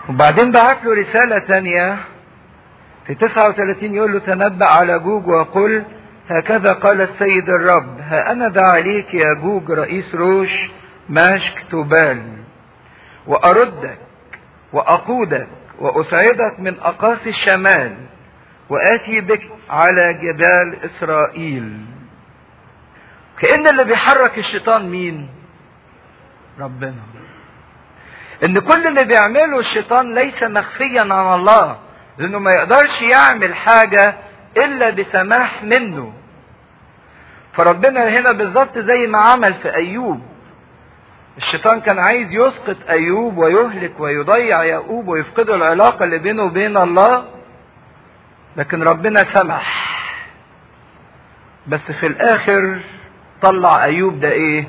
وبعدين بعت له رسالة تانية في 39 يقول له تنبأ على جوج وقل هكذا قال السيد الرب ها أنا ذا عليك يا جوج رئيس روش ماشك تبال وأردك وأقودك وأسعدك من أقاصي الشمال وآتي بك على جبال إسرائيل كأن اللي بيحرك الشيطان مين ربنا ان كل اللي بيعمله الشيطان ليس مخفيا عن الله لانه ما يقدرش يعمل حاجة الا بسماح منه فربنا هنا بالظبط زي ما عمل في ايوب الشيطان كان عايز يسقط ايوب ويهلك ويضيع يعقوب ويفقده العلاقة اللي بينه وبين الله لكن ربنا سمح بس في الاخر طلع ايوب ده ايه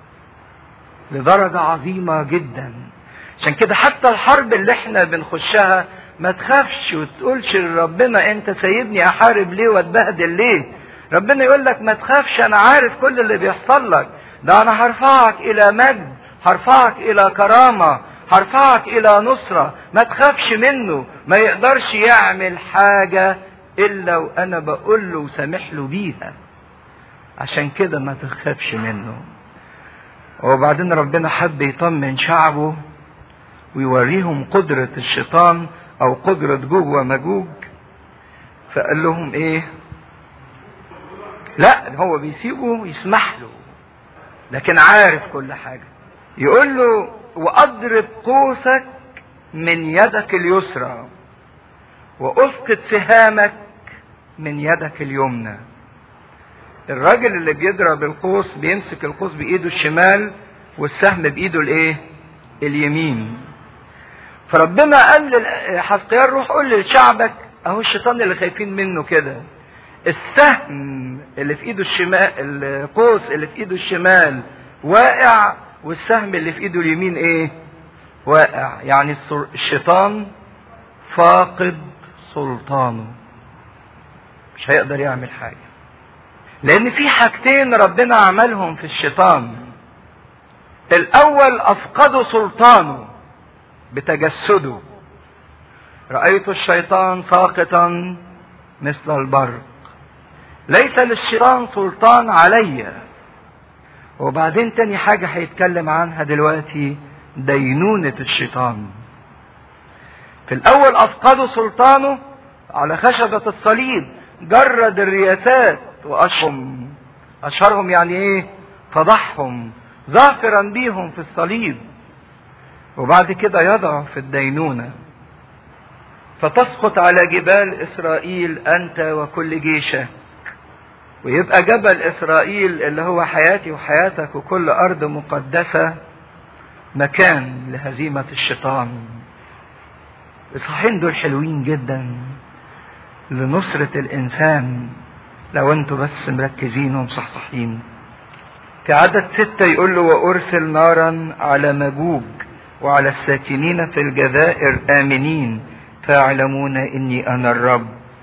لدرجة عظيمة جدا عشان كده حتى الحرب اللي احنا بنخشها ما تخافش وتقولش لربنا انت سايبني احارب ليه واتبهدل ليه ربنا يقول لك ما تخافش انا عارف كل اللي بيحصل لك ده انا هرفعك الى مجد هرفعك الى كرامة هرفعك الى نصرة ما تخافش منه ما يقدرش يعمل حاجة الا وانا بقول له وسامح له بيها عشان كده ما تخافش منه وبعدين ربنا حب يطمن شعبه ويوريهم قدرة الشيطان او قدرة جوج ومجوج فقال لهم ايه لا هو بيسيبه يسمح له لكن عارف كل حاجة يقول له واضرب قوسك من يدك اليسرى واسقط سهامك من يدك اليمنى الراجل اللي بيضرب القوس بيمسك القوس بايده الشمال والسهم بايده الايه اليمين فربنا قال لحزقيال روح قول لشعبك اهو الشيطان اللي خايفين منه كده السهم اللي في ايده الشمال القوس اللي في ايده الشمال واقع والسهم اللي في ايده اليمين ايه واقع يعني الشيطان فاقد سلطانه مش هيقدر يعمل حاجه لان في حاجتين ربنا عملهم في الشيطان الاول افقده سلطانه بتجسده رايت الشيطان ساقطا مثل البرق ليس للشيطان سلطان علي وبعدين تاني حاجة هيتكلم عنها دلوقتي دينونة الشيطان في الأول أفقدوا سلطانه على خشبة الصليب جرد الرياسات وأشهم أشهرهم يعني إيه فضحهم ظافرا بيهم في الصليب وبعد كده يضع في الدينونة فتسقط على جبال إسرائيل أنت وكل جيشك ويبقى جبل إسرائيل اللي هو حياتي وحياتك وكل أرض مقدسة مكان لهزيمة الشيطان الإصحاحين دول حلوين جدا لنصرة الإنسان لو أنتوا بس مركزين ومصحصحين في عدد ستة يقول له وأرسل نارا على مجوج وعلى الساكنين في الجزائر آمنين فيعلمون إني أنا الرب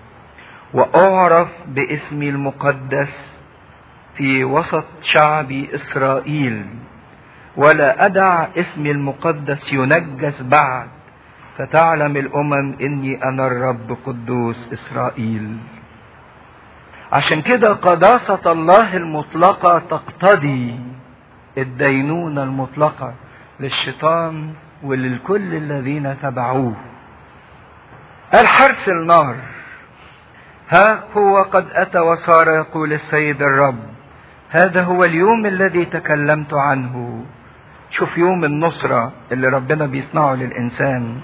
وأعرف باسمي المقدس في وسط شعبي إسرائيل ولا أدع اسمي المقدس ينجس بعد فتعلم الأمم إني أنا الرب قدوس إسرائيل عشان كده قداسة الله المطلقة تقتضي الدينونة المطلقة للشيطان وللكل الذين تبعوه الحرس النار ها هو قد أتى وصار يقول السيد الرب هذا هو اليوم الذي تكلمت عنه شوف يوم النصرة اللي ربنا بيصنعه للإنسان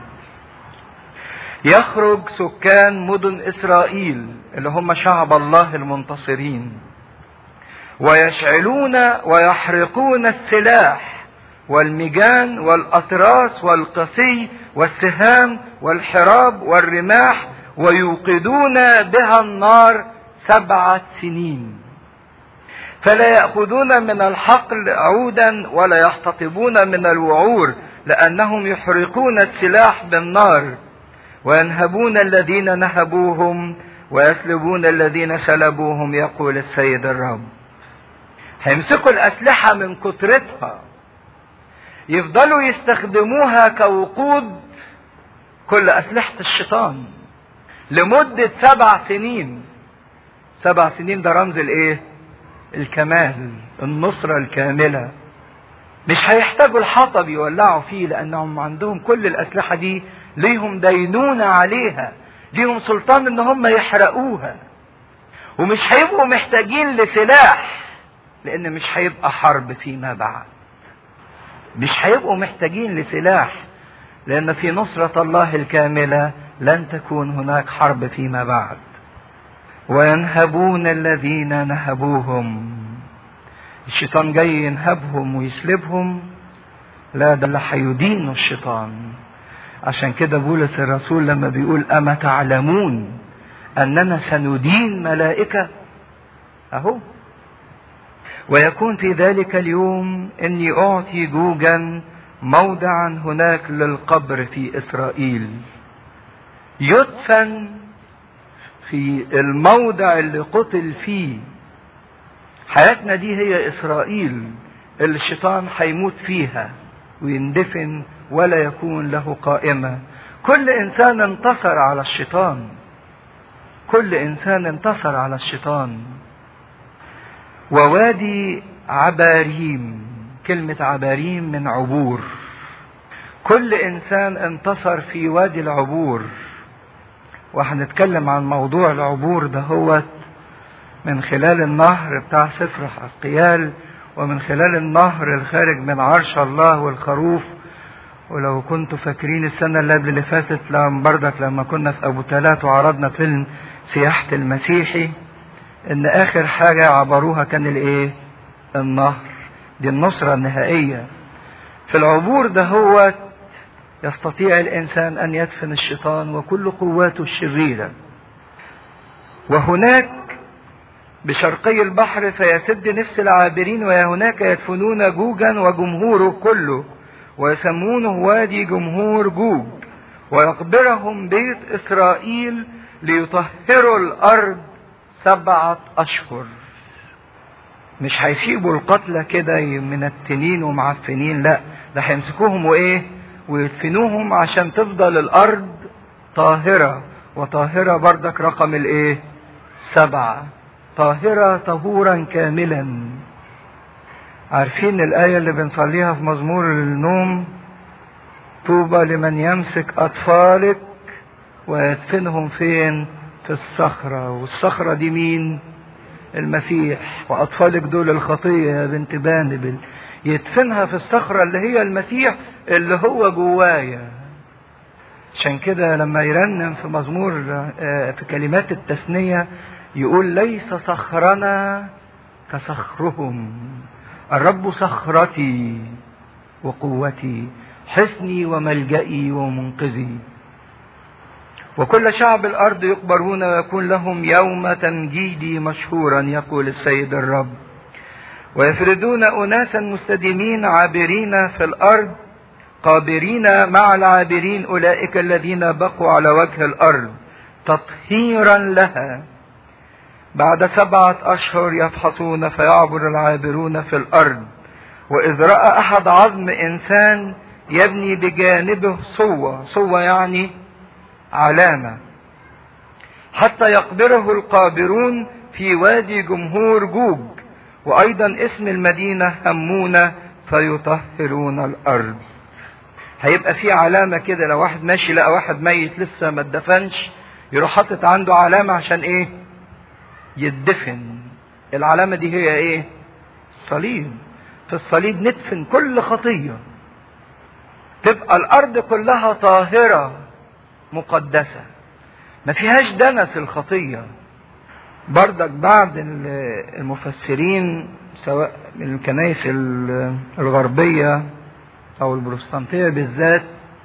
يخرج سكان مدن إسرائيل اللي هم شعب الله المنتصرين ويشعلون ويحرقون السلاح والمجان والأطراس والقسي والسهام والحراب والرماح ويوقدون بها النار سبعة سنين فلا يأخذون من الحقل عودا ولا يحتطبون من الوعور لأنهم يحرقون السلاح بالنار وينهبون الذين نهبوهم ويسلبون الذين سلبوهم يقول السيد الرب هيمسكوا الأسلحة من كترتها يفضلوا يستخدموها كوقود كل أسلحة الشيطان لمدة سبع سنين سبع سنين ده رمز الايه الكمال النصرة الكاملة مش هيحتاجوا الحطب يولعوا فيه لانهم عندهم كل الاسلحة دي ليهم دينونة عليها ليهم سلطان ان هم يحرقوها ومش هيبقوا محتاجين لسلاح لان مش هيبقى حرب فيما بعد مش هيبقوا محتاجين لسلاح لان في نصرة الله الكاملة لن تكون هناك حرب فيما بعد وينهبون الذين نهبوهم الشيطان جاي ينهبهم ويسلبهم لا ده اللي هيدينه الشيطان عشان كده بولس الرسول لما بيقول أما تعلمون أننا سندين ملائكة أهو ويكون في ذلك اليوم إني أعطي جوجا موضعا هناك للقبر في إسرائيل يدفن في الموضع اللي قتل فيه حياتنا دي هي إسرائيل اللي الشيطان هيموت فيها ويندفن ولا يكون له قائمة كل إنسان انتصر على الشيطان كل إنسان انتصر على الشيطان ووادي عباريم كلمة عباريم من عبور كل إنسان انتصر في وادي العبور وهنتكلم عن موضوع العبور ده هو من خلال النهر بتاع سفر حسقيال ومن خلال النهر الخارج من عرش الله والخروف ولو كنتوا فاكرين السنة اللي قبل اللي فاتت لما بردك لما كنا في أبو تلات وعرضنا فيلم سياحة المسيحي إن آخر حاجة عبروها كان الإيه؟ النهر دي النصرة النهائية في العبور ده هو يستطيع الإنسان أن يدفن الشيطان وكل قواته الشريرة وهناك بشرقي البحر فيسد نفس العابرين وهناك يدفنون جوجا وجمهوره كله ويسمونه وادي جمهور جوج ويقبرهم بيت إسرائيل ليطهروا الأرض سبعة أشهر مش هيسيبوا القتلى كده منتنين ومعفنين لا ده هيمسكوهم وايه ويدفنوهم عشان تفضل الارض طاهرة وطاهرة بردك رقم الايه سبعة طاهرة طهورا كاملا عارفين الآية اللي بنصليها في مزمور النوم طوبى لمن يمسك أطفالك ويدفنهم فين في الصخرة والصخرة دي مين المسيح وأطفالك دول الخطية يا بنت بانبل يدفنها في الصخرة اللي هي المسيح اللي هو جوايا عشان كده لما يرنم في مزمور في كلمات التثنية يقول ليس صخرنا كصخرهم الرب صخرتي وقوتي حصني وملجئي ومنقذي وكل شعب الارض يقبرون ويكون لهم يوم تمجيدي مشهورا يقول السيد الرب ويفردون اناسا مستديمين عابرين في الارض قابرين مع العابرين اولئك الذين بقوا على وجه الارض تطهيرا لها بعد سبعه اشهر يفحصون فيعبر العابرون في الارض واذ راى احد عظم انسان يبني بجانبه صوه صوه يعني علامة حتى يقبره القابرون في وادي جمهور جوج وأيضا اسم المدينة همونة فيطهرون الأرض هيبقى في علامة كده لو واحد ماشي لقى واحد ميت لسه ما اتدفنش يروح حاطط عنده علامة عشان ايه يدفن العلامة دي هي ايه صليب في الصليب ندفن كل خطية تبقى الأرض كلها طاهرة مقدسة ما فيهاش دنس الخطية بردك بعض المفسرين سواء من الكنائس الغربية أو البروتستانتية بالذات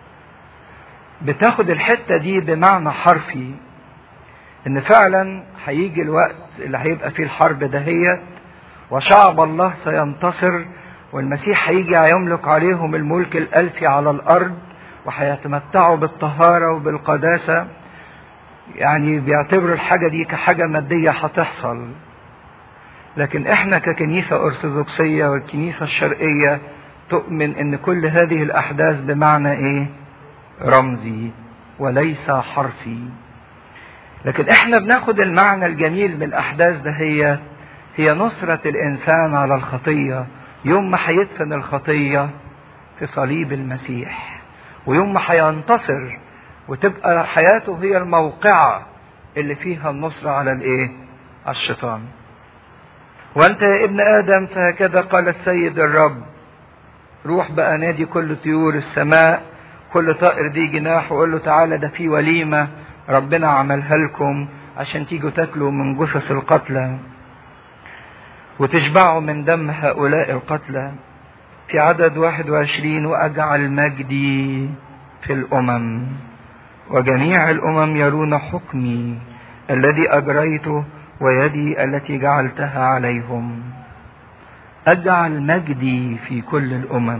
بتاخد الحتة دي بمعنى حرفي إن فعلا هيجي الوقت اللي هيبقى فيه الحرب دهيت وشعب الله سينتصر والمسيح هيجي هيملك عليهم الملك الألفي على الأرض وهيتمتعوا بالطهارة وبالقداسة يعني بيعتبروا الحاجة دي كحاجة مادية هتحصل لكن احنا ككنيسة أرثوذكسية والكنيسة الشرقية تؤمن ان كل هذه الأحداث بمعنى ايه رمزي وليس حرفي لكن احنا بناخد المعنى الجميل من الاحداث ده هي هي نصرة الانسان على الخطية يوم ما هيدفن الخطية في صليب المسيح ويوم ما هينتصر وتبقى حياته هي الموقعة اللي فيها النصرة على الايه على الشيطان وانت يا ابن ادم فهكذا قال السيد الرب روح بقى نادي كل طيور السماء كل طائر دي جناح وقول له تعالى ده في وليمة ربنا عملها لكم عشان تيجوا تاكلوا من جثث القتلى وتشبعوا من دم هؤلاء القتلى في عدد 21 وأجعل مجدي في الأمم وجميع الأمم يرون حكمي الذي أجريته ويدي التي جعلتها عليهم أجعل مجدي في كل الأمم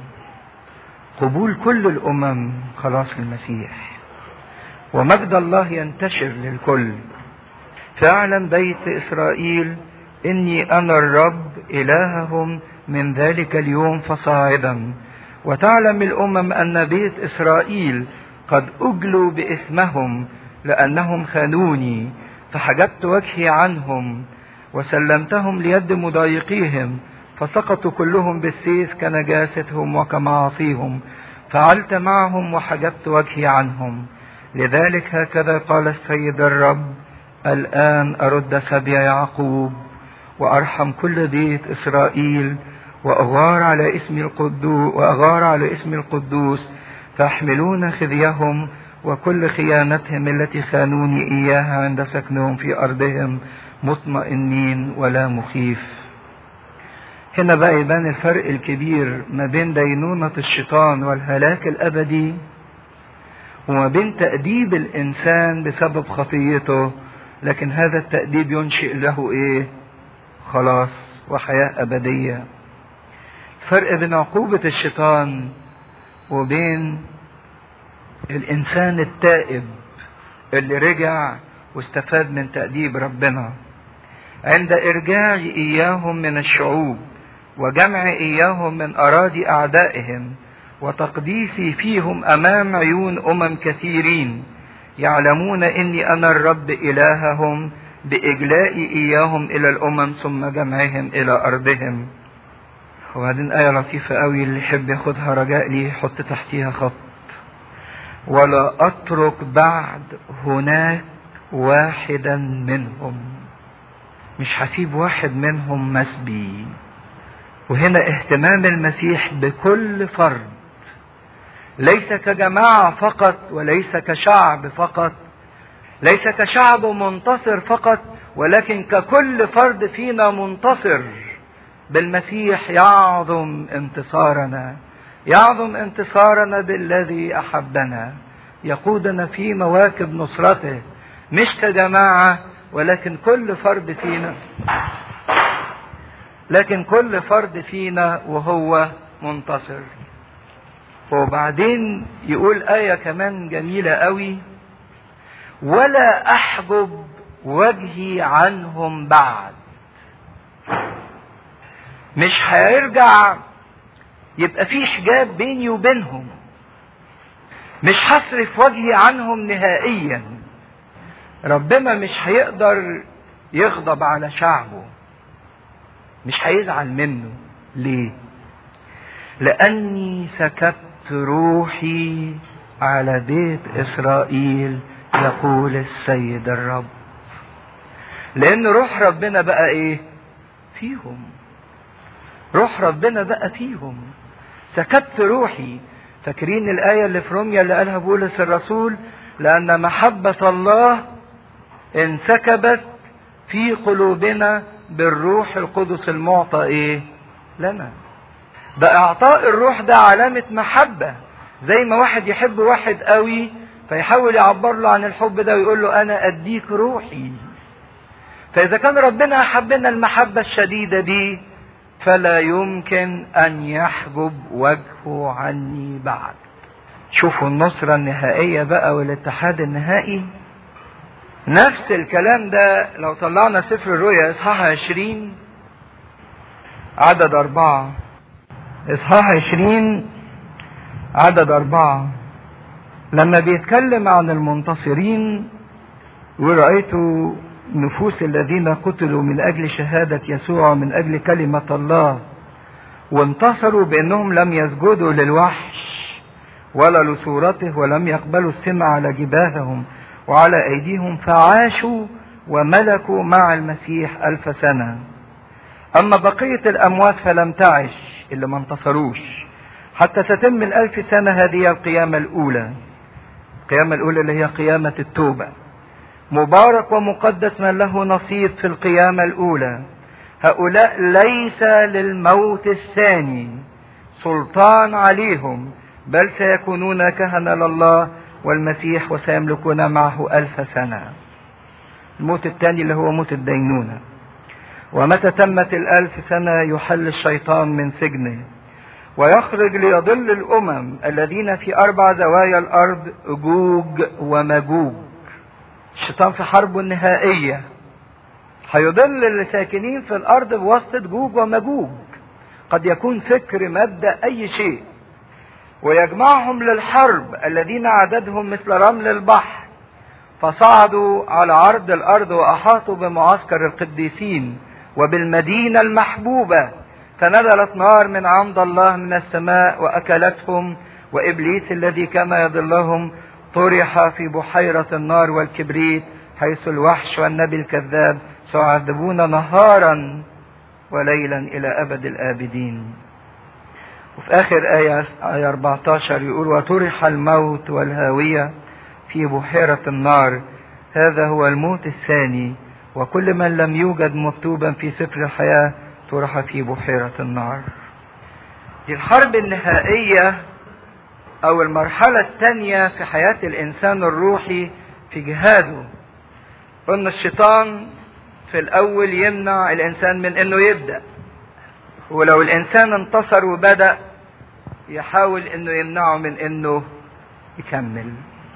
قبول كل الأمم خلاص المسيح ومجد الله ينتشر للكل فاعلم بيت إسرائيل إني أنا الرب إلههم من ذلك اليوم فصاعدا وتعلم الأمم أن بيت إسرائيل قد أجلوا باسمهم لأنهم خانوني فحجبت وجهي عنهم وسلمتهم ليد مضايقيهم فسقطوا كلهم بالسيف كنجاستهم وكمعاصيهم فعلت معهم وحجبت وجهي عنهم لذلك هكذا قال السيد الرب الآن أرد سبي يعقوب وأرحم كل بيت إسرائيل وأغار على اسم القدوس وأغار على اسم القدوس فيحملون خذيهم وكل خيانتهم التي خانوني إياها عند سكنهم في أرضهم مطمئنين ولا مخيف هنا بقى يبان الفرق الكبير ما بين دينونة الشيطان والهلاك الأبدي وما بين تأديب الإنسان بسبب خطيته لكن هذا التأديب ينشئ له إيه خلاص وحياة أبدية فرق بين عقوبة الشيطان وبين الإنسان التائب اللي رجع واستفاد من تأديب ربنا عند إرجاع إياهم من الشعوب وجمع إياهم من أراضي أعدائهم وتقديسي فيهم أمام عيون أمم كثيرين يعلمون إني أنا الرب إلههم بإجلاء إياهم إلى الأمم ثم جمعهم إلى أرضهم وبعدين آية لطيفة قوي اللي يحب ياخدها رجاء ليه يحط تحتيها خط ولا أترك بعد هناك واحدا منهم مش هسيب واحد منهم مسبي وهنا اهتمام المسيح بكل فرد ليس كجماعة فقط وليس كشعب فقط ليس كشعب منتصر فقط ولكن ككل فرد فينا منتصر بالمسيح يعظم انتصارنا يعظم انتصارنا بالذي احبنا يقودنا في مواكب نصرته مش كجماعه ولكن كل فرد فينا لكن كل فرد فينا وهو منتصر وبعدين يقول آية كمان جميلة قوي ولا أحجب وجهي عنهم بعد مش هيرجع يبقى في حجاب بيني وبينهم مش هصرف وجهي عنهم نهائيا ربنا مش هيقدر يغضب على شعبه مش هيزعل منه ليه لاني سكبت روحي على بيت اسرائيل يقول السيد الرب لان روح ربنا بقى ايه فيهم روح ربنا بقى فيهم سكبت روحي فاكرين الآية اللي في روميا اللي قالها بولس الرسول لأن محبة الله انسكبت في قلوبنا بالروح القدس المعطى ايه لنا ده اعطاء الروح ده علامة محبة زي ما واحد يحب واحد قوي فيحاول يعبر له عن الحب ده ويقول له انا اديك روحي فاذا كان ربنا احبنا المحبة الشديدة دي فلا يمكن ان يحجب وجهه عني بعد شوفوا النصرة النهائية بقى والاتحاد النهائي نفس الكلام ده لو طلعنا سفر الرؤيا اصحاح عشرين عدد اربعة اصحاح عشرين عدد اربعة لما بيتكلم عن المنتصرين ورأيت نفوس الذين قتلوا من أجل شهادة يسوع من أجل كلمة الله وانتصروا بأنهم لم يسجدوا للوحش ولا لصورته ولم يقبلوا السمع على جباههم وعلى أيديهم فعاشوا وملكوا مع المسيح ألف سنة أما بقية الأموات فلم تعش اللي ما انتصروش حتى تتم الألف سنة هذه القيامة الأولى القيامة الأولى اللي هي قيامة التوبة مبارك ومقدس من له نصيب في القيامة الأولى هؤلاء ليس للموت الثاني سلطان عليهم بل سيكونون كهنة لله والمسيح وسيملكون معه ألف سنة الموت الثاني اللي هو موت الدينونة ومتى تمت الألف سنة يحل الشيطان من سجنه ويخرج ليضل الأمم الذين في أربع زوايا الأرض جوج ومجوج الشيطان في حربه النهائية هيضل الساكنين في الأرض بواسطة جوج ومجوج قد يكون فكر مبدأ أي شيء ويجمعهم للحرب الذين عددهم مثل رمل البحر فصعدوا على عرض الأرض وأحاطوا بمعسكر القديسين وبالمدينة المحبوبة فنزلت نار من عمد الله من السماء وأكلتهم وإبليس الذي كما يضلهم طرح في بحيرة النار والكبريت حيث الوحش والنبي الكذاب سيعذبون نهارا وليلا إلى أبد الآبدين وفي آخر آية, آية 14 يقول وطرح الموت والهاوية في بحيرة النار هذا هو الموت الثاني وكل من لم يوجد مكتوبا في سفر الحياة طرح في بحيرة النار دي الحرب النهائية أو المرحلة الثانية في حياة الإنسان الروحي في جهاده قلنا الشيطان في الأول يمنع الإنسان من إنه يبدأ ولو الإنسان انتصر وبدأ يحاول إنه يمنعه من إنه يكمل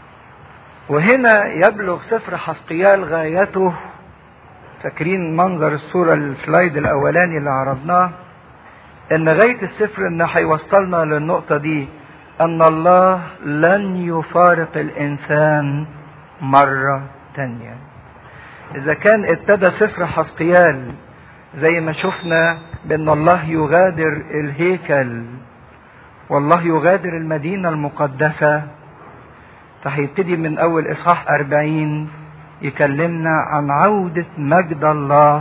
وهنا يبلغ سفر حسقيال غايته فاكرين منظر الصورة السلايد الأولاني اللي عرضناه إن غاية السفر إن هيوصلنا للنقطة دي أن الله لن يفارق الإنسان مرة تانية إذا كان ابتدى سفر حسقيال زي ما شفنا بأن الله يغادر الهيكل والله يغادر المدينة المقدسة فهيبتدي من أول إصحاح أربعين يكلمنا عن عودة مجد الله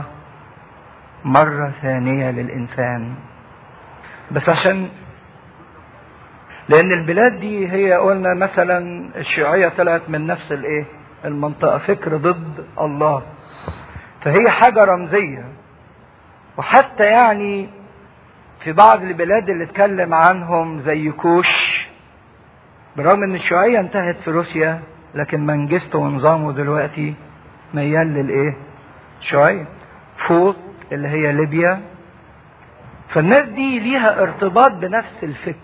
مرة ثانية للإنسان بس عشان لأن البلاد دي هي قلنا مثلا الشيوعية طلعت من نفس الإيه؟ المنطقة فكر ضد الله فهي حاجة رمزية وحتى يعني في بعض البلاد اللي اتكلم عنهم زي كوش برغم ان الشيوعية انتهت في روسيا لكن منجسته ونظامه دلوقتي ميال للايه شيوعية فوط اللي هي ليبيا فالناس دي ليها ارتباط بنفس الفكر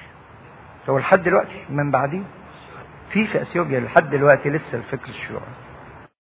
هو لحد دلوقتي من بعديه في في اثيوبيا لحد دلوقتي لسه الفكر الشيوعي